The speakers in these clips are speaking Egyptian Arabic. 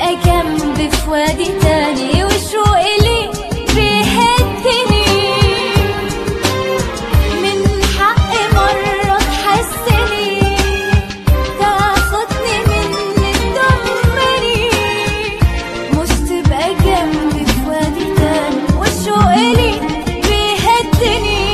تبقى جنبي في وادي تاني وشوق لي بيهدني من حق مرة تحسني تاخدني مني تدمري مش تبقى جنبي في وادي تاني وشوق لي بيهدني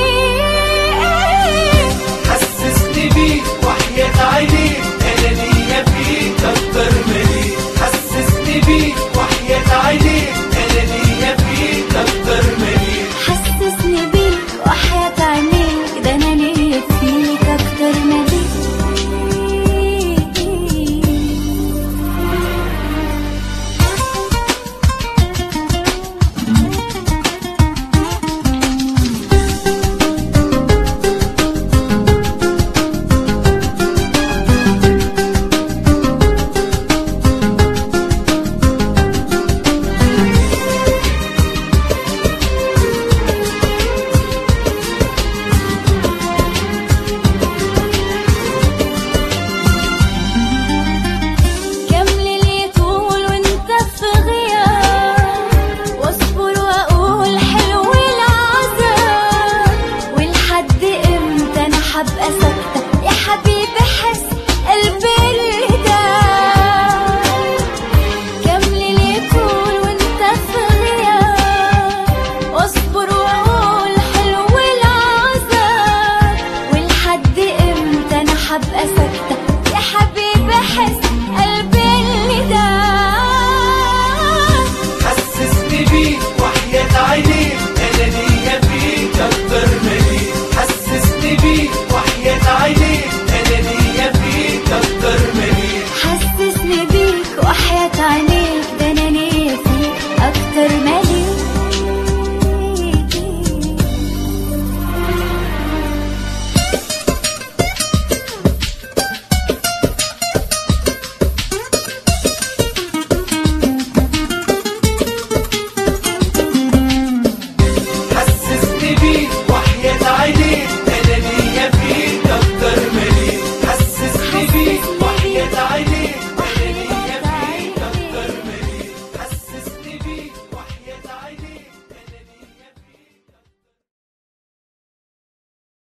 حسسني بيك وحياة عينيك انا ليا فيك اكتر مليك حسسني بيك وحياة عينيك انا ليا فيك اكتر مليك حسسني بيك وحياة عينيك ده انا ليا فيك اكتر ما ليك كمل لي طول وانت في غياب واصبر واقول حلو العذاب ولحد امتى انا حبقى ساكته يا حبيبي حس قلبي الهداب كمل لي طول وانت في غياب واصبر واقول حلو العذاب ولحد امتى انا حبقى ساكته يا حبيبي حس قلبي الهداب حسسني بيك وحياة عينيك انا ليا فيك اكتر مليك حسسني بيك وحياة عينيك انا ليا فيك اكتر مليك حسسني بيك وحياة عينيك